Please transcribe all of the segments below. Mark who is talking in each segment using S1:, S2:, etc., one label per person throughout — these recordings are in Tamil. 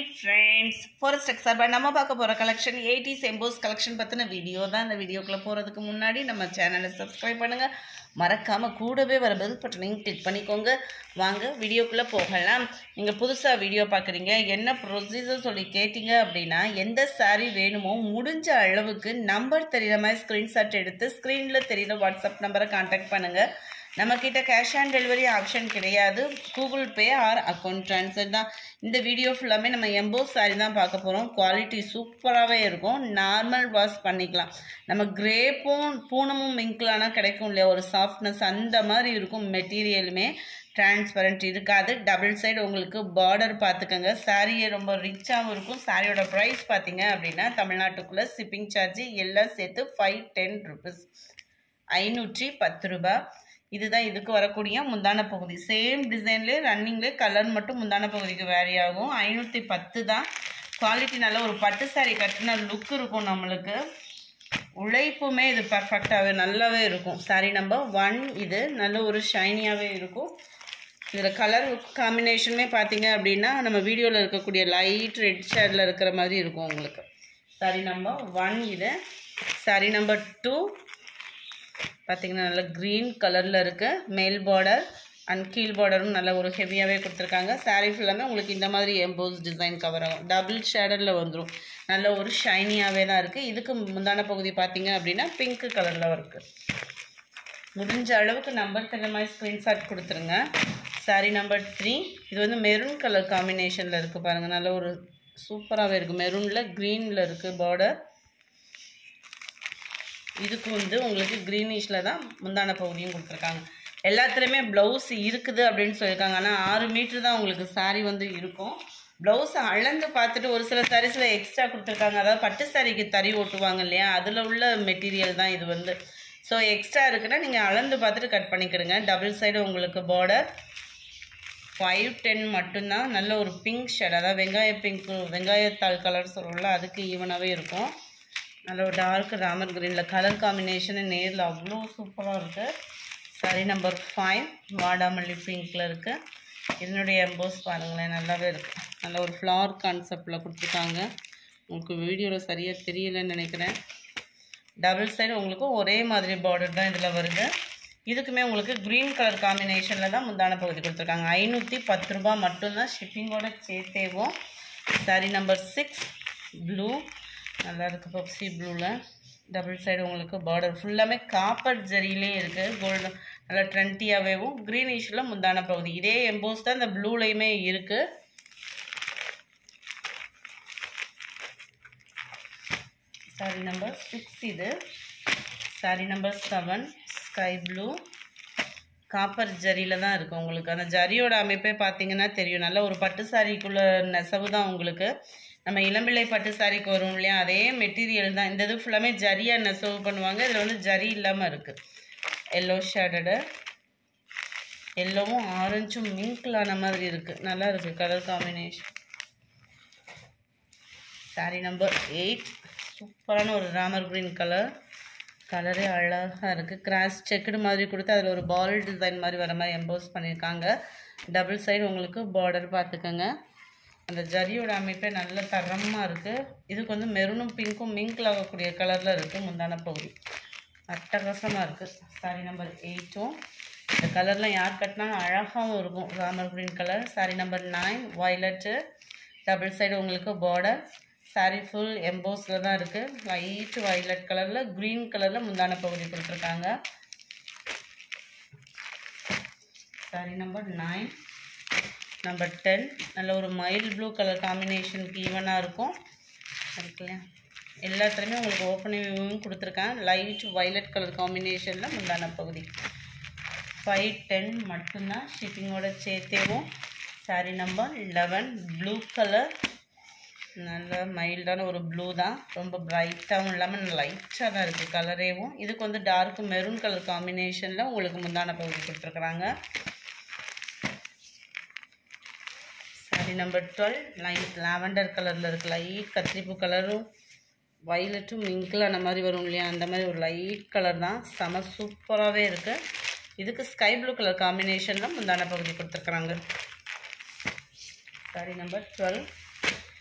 S1: ஃப்ரெண்ட்ஸ் ஃபாரஸ்ட் எக்ஸார்பா நம்ம பார்க்க போகிற கலெக்ஷன் எயிட்டிஸ் எம்போஸ் கலெக்ஷன் பற்றின வீடியோ தான் இந்த வீடியோக்குள்ளே போகிறதுக்கு முன்னாடி நம்ம சேனலை சப்ஸ்கிரைப் பண்ணுங்கள் மறக்காமல் கூடவே வர பெல் பட்டனையும் கிளிக் பண்ணிக்கோங்க வாங்க வீடியோக்குள்ளே போகலாம் நீங்கள் புதுசாக வீடியோ பார்க்குறீங்க என்ன ப்ரொசீஜர் சொல்லி கேட்டிங்க அப்படின்னா எந்த saree வேணுமோ முடிஞ்ச அளவுக்கு நம்பர் தெரியுற மாதிரி ஸ்க்ரீன்ஷாட் எடுத்து ஸ்க்ரீனில் தெரியுற வாட்ஸ்அப் நம்பரை கான்டாக்ட் பண்ணுங்கள் நம்மக்கிட்ட கேஷ் ஆன் டெலிவரி ஆப்ஷன் கிடையாது Google Pay or account transfer தான் இந்த வீடியோ ஃபுல்லாமே நம்ம எம்போஸ் சாரி தான் பார்க்க போகிறோம் குவாலிட்டி சூப்பராகவே இருக்கும் நார்மல் வாஷ் பண்ணிக்கலாம் நம்ம கிரேப்பும் பூனமும் மிங்க்லானா கிடைக்கும் இல்லையா ஒரு சாஃப்ட்னஸ் அந்த மாதிரி இருக்கும் மெட்டீரியலுமே டிரான்ஸ்பரண்ட் இருக்காது டபுள் சைடு உங்களுக்கு பார்டர் பார்த்துக்கோங்க சாரியே ரொம்ப ரிச்சாகவும் இருக்கும் சாரியோட ப்ரைஸ் பார்த்தீங்க அப்படின்னா தமிழ்நாட்டுக்குள்ளே ஷிப்பிங் சார்ஜ் எல்லாம் சேர்த்து ஃபைவ் டென் ருபீஸ் ஐநூற்றி பத்து ரூபாய் இதுதான் இதுக்கு வரக்கூடிய முந்தான பகுதி சேம் டிசைன்லேயே ரன்னிங்லேயே கலர் மட்டும் முந்தான பகுதிக்கு வேரி ஆகும் ஐநூற்றி பத்து தான் குவாலிட்டி நல்ல ஒரு பட்டு சாரி கட்டின லுக் இருக்கும் நம்மளுக்கு உழைப்புமே இது பர்ஃபெக்டாகவே நல்லாவே இருக்கும் சாரி நம்பர் ஒன் இது நல்ல ஒரு ஷைனியாகவே இருக்கும் இதில் கலர் காம்பினேஷனுமே பார்த்தீங்க அப்படின்னா நம்ம வீடியோவில் இருக்கக்கூடிய லைட் ரெட் ஷேடில் இருக்கிற மாதிரி இருக்கும் உங்களுக்கு சாரி நம்பர் ஒன் இது சாரி நம்பர் டூ பார்த்தீங்கன்னா நல்ல க்ரீன் கலரில் இருக்குது மேல் பார்டர் அண்ட் கீழ் பார்டரும் நல்ல ஒரு ஹெவியாகவே கொடுத்துருக்காங்க saree ஃபுல்லாமே உங்களுக்கு இந்த மாதிரி எம்போஸ் டிசைன் கவர் ஆகும் டபுள் ஷேடரில் வந்துடும் நல்ல ஒரு ஷைனியாகவே தான் இருக்குது இதுக்கு முந்தான பகுதி பார்த்தீங்க அப்படின்னா பிங்க் கலரில் இருக்குது முடிஞ்ச அளவுக்கு நம்பர் தகுந்த மாதிரி ஸ்க்ரீன்ஷாட் கொடுத்துருங்க saree நம்பர் த்ரீ இது வந்து மெரூன் கலர் காம்பினேஷனில் இருக்குது பாருங்கள் நல்ல ஒரு சூப்பராகவே இருக்குது மெரூனில் க்ரீனில் இருக்குது பார்டர் இதுக்கு வந்து உங்களுக்கு க்ரீனிஷில் தான் முந்தான பகுதியும் கொடுத்துருக்காங்க எல்லாத்துலேயுமே ப்ளவுஸ் இருக்குது அப்படின்னு சொல்லியிருக்காங்க ஆனால் ஆறு மீட்ரு தான் உங்களுக்கு saree வந்து இருக்கும் ப்ளவுஸ் அளந்து பார்த்துட்டு ஒரு சில சாரீஸில் எக்ஸ்ட்ரா கொடுத்துருக்காங்க அதாவது பட்டு சாரிக்கு தறி ஓட்டுவாங்க இல்லையா அதில் உள்ள மெட்டீரியல் தான் இது வந்து ஸோ எக்ஸ்ட்ரா இருக்குன்னா நீங்கள் அளந்து பார்த்துட்டு கட் பண்ணிக்கிடுங்க டபுள் சைடு உங்களுக்கு பார்டர் ஃபைவ் டென் மட்டும்தான் நல்ல ஒரு பிங்க் ஷேட் அதாவது வெங்காய பிங்க் வெங்காயத்தாள் கலர் சொல்லுவோம்ல அதுக்கு ஈவனாகவே இருக்கும் நல்ல ஒரு டார்க் ராமர் க்ரீனில் கலர் காம்பினேஷனு நேரில் அவ்வளோ சூப்பராக இருக்குது சாரி நம்பர் ஃபைவ் வாடாமல்லி பிங்க்கில் இருக்குது இதனுடைய எம்போஸ் பாருங்களேன் நல்லாவே இருக்குது நல்ல ஒரு ஃப்ளவர் கான்செப்டில் கொடுத்துருக்காங்க உங்களுக்கு வீடியோவில் சரியாக தெரியலன்னு நினைக்கிறேன் டபுள் சைடு உங்களுக்கு ஒரே மாதிரி பார்டர் தான் இதில் வருது இதுக்குமே உங்களுக்கு க்ரீன் கலர் காம்பினேஷனில் தான் முந்தான பகுதி கொடுத்துருக்காங்க ஐநூற்றி பத்து ரூபா மட்டும்தான் ஷிப்பிங்கோட சேர்த்தேவும் சாரி நம்பர் சிக்ஸ் ப்ளூ நல்லா இருக்குது பப்சி ப்ளூவில் டபுள் சைடு உங்களுக்கு பார்டர் ஃபுல்லாமே காப்பர் ஜரியிலே இருக்குது கோல்டு நல்லா ட்ரெண்டியாகவேவும் க்ரீனிஷில் முந்தான பகுதி இதே எம்போஸ் தான் இந்த ப்ளூலையுமே இருக்குது சாரி நம்பர் சிக்ஸ் இது sari number seven sky blue copper ஜரியில் தான் இருக்குது உங்களுக்கு அந்த ஜரியோட அமைப்பே பார்த்தீங்கன்னா தெரியும் நல்ல ஒரு பட்டு சாரிக்குள்ள நெசவு தான் உங்களுக்கு நம்ம இளம்பிள்ளை பட்டு சாரிக்கு வரும் இல்லையா அதே மெட்டீரியல் தான் இந்த இது ஃபுல்லாமே ஜரியாக நெசவு பண்ணுவாங்க இதில் வந்து ஜரி இல்லாமல் இருக்குது எல்லோ ஷேடடு எல்லோவும் ஆரஞ்சும் மிங்க்லான மாதிரி இருக்குது நல்லா இருக்குது colour combination sari number eight சூப்பரான ஒரு ராமர் க்ரீன் கலர் கலரே அழகாக இருக்குது கிராஸ் செக்குடு மாதிரி கொடுத்து அதில் ஒரு பால் டிசைன் மாதிரி வர மாதிரி எம்போஸ் பண்ணியிருக்காங்க டபுள் சைடு உங்களுக்கு பார்டர் பார்த்துக்கோங்க அந்த ஜரியோட அமைப்பே நல்ல தரமாக இருக்குது இதுக்கு வந்து மெரூனும் பிங்க்கும் மிங்கில் ஆகக்கூடிய கலரில் இருக்குது முந்தான பகுதி அட்டகாசமாக இருக்குது சாரி நம்பர் எயிட்டும் இந்த கலர்லாம் யார் கட்டினாலும் அழகாகவும் இருக்கும் Ramar green colour sari number nine violet double side உங்களுக்கு பார்டர் சாரி ஃபுல் எம்போஸில் தான் இருக்குது லைட் வயலட் கலரில் க்ரீன் கலரில் முந்தான பகுதி கொடுத்துருக்காங்க sari number nine number ten நல்ல ஒரு மைல் ப்ளூ கலர் காம்பினேஷனுக்கு ஈவனாக இருக்கும் இருக்குல்லையா எல்லாத்துலேயுமே உங்களுக்கு ஓப்பனிங் கொடுத்துருக்கேன் லைட் வயலட் கலர் காம்பினேஷனில் முந்தான பகுதி ஃபைவ் டென் மட்டும்தான் ஷிப்பிங்கோட சேர்த்தேவும் sari number eleven blue colour நல்ல மைல்டான ஒரு ப்ளூ தான் ரொம்ப பிரைட்டாகவும் இல்லாமல் லைட்டாக தான் இருக்குது கலரேவும் இதுக்கு வந்து டார்க் மெரூன் கலர் காம்பினேஷனில் உங்களுக்கு முந்தான பகுதி கொடுத்துருக்குறாங்க sari number twelve light lavender கலரில் இருக்குது லைட் கத்திரிப்பூ கலரும் வயலட்டும் மிங்கிளான மாதிரி வரும் இல்லையா அந்த மாதிரி ஒரு லைட் கலர் தான் செம சூப்பராகவே இருக்குது இதுக்கு ஸ்கை ப்ளூ கலர் காம்பினேஷனில் முந்தான பகுதி கொடுத்துருக்குறாங்க sari number twelve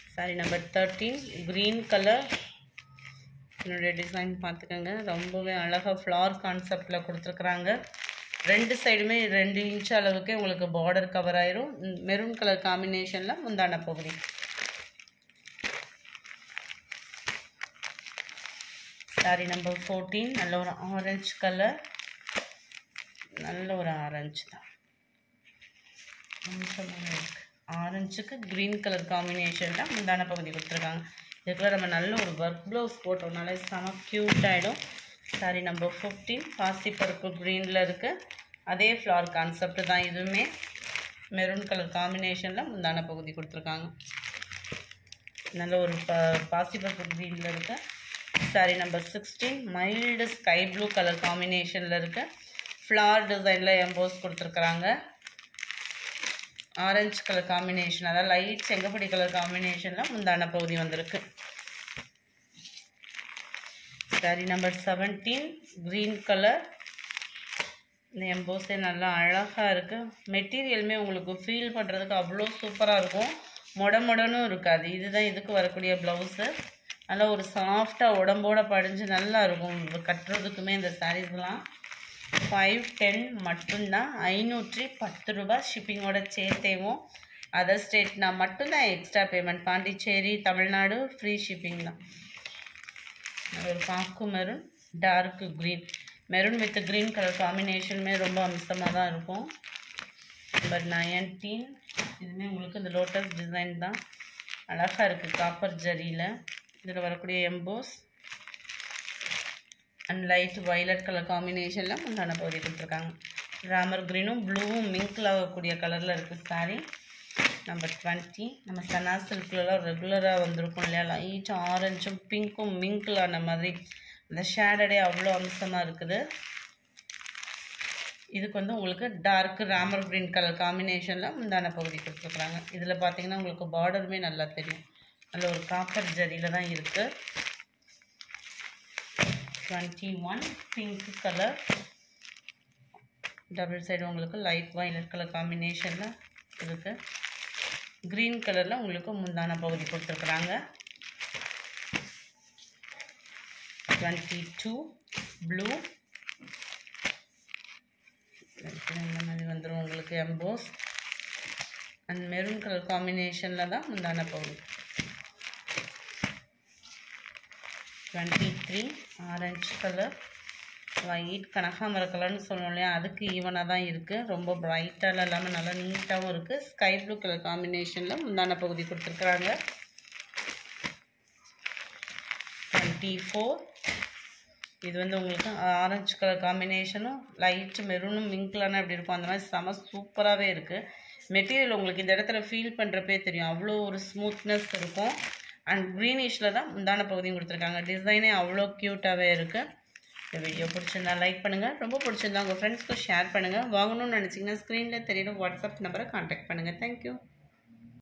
S1: sari number thirteen green colour என்னுடைய டிசைன் பார்த்துக்கோங்க ரொம்பவே அழகாக ஃப்ளார் கான்செப்டில் கொடுத்துருக்குறாங்க ரெண்டு சைடுமே ரெண்டு இன்ச் அளவுக்கு உங்களுக்கு பார்டர் கவர் ஆயிரும் மெரூன் கலர் காம்பினேஷனில் முந்தான பகுதி சாரி நம்பர் ஃபோர்டீன் நல்ல ஒரு ஆரஞ்சு கலர் நல்ல ஒரு ஆரஞ்சு தான் அம்சமாக இருக்கு ஆரஞ்சுக்கு க்ரீன் கலர் காம்பினேஷனில் முந்தான பகுதி கொடுத்துருக்காங்க இதுக்குள்ள நம்ம நல்ல ஒரு ஒர்க் ப்ளவுஸ் போட்டோம்னாலே செம க்யூட் ஆகிடும் சாரி நம்பர் ஃபிஃப்டீன் பாசி பருப்பு க்ரீனில் இருக்குது அதே ஃப்ளார் கான்செப்ட் தான் இதுவுமே மெரூன் கலர் காம்பினேஷனில் முந்தான பகுதி கொடுத்துருக்காங்க நல்ல ஒரு ப பாசிப்பருப்பு க்ரீனில் இருக்கு sari number sixteen mild sky blue colour காம்பினேஷனில் இருக்கு ஃப்ளார் டிசைனில் எம்போஸ் கொடுத்துருக்குறாங்க ஆரஞ்சு கலர் காம்பினேஷன் அதாவது லைட் செங்கப்படி கலர் காம்பினேஷனில் முந்தான பகுதி வந்திருக்கு sari number seventeen green colour இந்த எம்போஸே நல்லா அழகாக இருக்குது மெட்டீரியலுமே உங்களுக்கு ஃபீல் பண்ணுறதுக்கு அவ்வளோ சூப்பராக இருக்கும் மொட மொடனும் இருக்காது இதுதான் இதுக்கு வரக்கூடிய ப்ளவுஸு நல்லா ஒரு சாஃப்டாக உடம்போட படிஞ்சு நல்லா இருக்கும் இது கட்டுறதுக்குமே இந்த சாரீஸ்லாம் ஃபைவ் டென் மட்டும்தான் ஐநூற்றி பத்து ரூபாய் ஷிப்பிங்கோட சேர்த்தேவும் அதர் ஸ்டேட்னா மட்டும்தான் extra payment Pondicherry Tamil Nadu free shipping தான் ஒரு பாக்கு maroon dark green maroon with green colour காம்பினேஷனுமே ரொம்ப அம்சமாக தான் இருக்கும் நம்பர் நைன்டீன் இதுவுமே உங்களுக்கு இந்த லோட்டஸ் டிசைன் தான் அழகாக இருக்குது காப்பர் ஜரியில் இதில் வரக்கூடிய emboss and light violet colour காம்பினேஷனில் முந்தான பகுதி கொடுத்துருக்காங்க ராமர் க்ரீனும் ப்ளூவும் மிங்கில் ஆகக்கூடிய கலரில் இருக்குது சாரீ நம்பர் டுவெண்ட்டி நம்ம சனா சில்க்லலாம் ரெகுலராக வந்திருக்கும் இல்லையா லைட் ஆரஞ்சும் பிங்க்கும் மிங்கில் ஆன மாதிரி அந்த ஷேடடே அவ்வளோ அம்சமாக இருக்குது இதுக்கு வந்து உங்களுக்கு டார்க் ராமர் க்ரீன் கலர் காம்பினேஷனில் முந்தான பகுதி கொடுத்துருக்குறாங்க இதில் பார்த்தீங்கன்னா உங்களுக்கு பார்டருமே நல்லா தெரியும் நல்ல ஒரு காப்பர் ஜரியில் தான் இருக்குது twenty one pink colour double side உங்களுக்கு லைட் வயலட் கலர் காம்பினேஷனில் இருக்குது க்ரீன் கலரில் உங்களுக்கு முந்தான பகுதி கொடுத்துருக்குறாங்க டுவெண்ட்டி டூ ப்ளூ இந்த மாதிரி வந்துடும் உங்களுக்கு எம்போஸ் அண்ட் மெரூன் கலர் காம்பினேஷனில் தான் முந்தான பகுதி twenty three orange colour white கனகாமர கலர்னு சொல்லணும் இல்லையா அதுக்கு ஈவனாக தான் இருக்குது ரொம்ப பிரைட்டாக இல்லாமல் நல்லா நீட்டாகவும் இருக்குது ஸ்கை ப்ளூ கலர் காம்பினேஷனில் முந்தான பகுதி கொடுத்துருக்குறாங்க டுவெண்ட்டி ஃபோர் இது வந்து உங்களுக்கு ஆரஞ்சு கலர் காம்பினேஷனும் லைட் மெரூனும் மிங்க்லான எப்படி இருக்கும் அந்த மாதிரி செம சூப்பராகவே இருக்குது மெட்டீரியல் உங்களுக்கு இந்த இடத்துல ஃபீல் பண்ணுறப்பே தெரியும் அவ்வளோ ஒரு ஸ்மூத்னஸ் இருக்கும் அண்ட் க்ரீனிஷில் தான் முந்தான பகுதியும் கொடுத்துருக்காங்க டிசைனே அவ்வளோ க்யூட்டாகவே இருக்குது இந்த வீடியோ பிடிச்சிருந்தா லைக் பண்ணுங்கள் ரொம்ப பிடிச்சிருந்தா உங்கள் ஃப்ரெண்ட்ஸ்க்கு ஷேர் பண்ணுங்கள் வாங்கணும்னு நினச்சிங்கன்னா ஸ்க்ரீனில் தெரியிற வாட்ஸ்அப் நம்பரை காண்டாக்ட் பண்ணுங்கள் தேங்க்யூ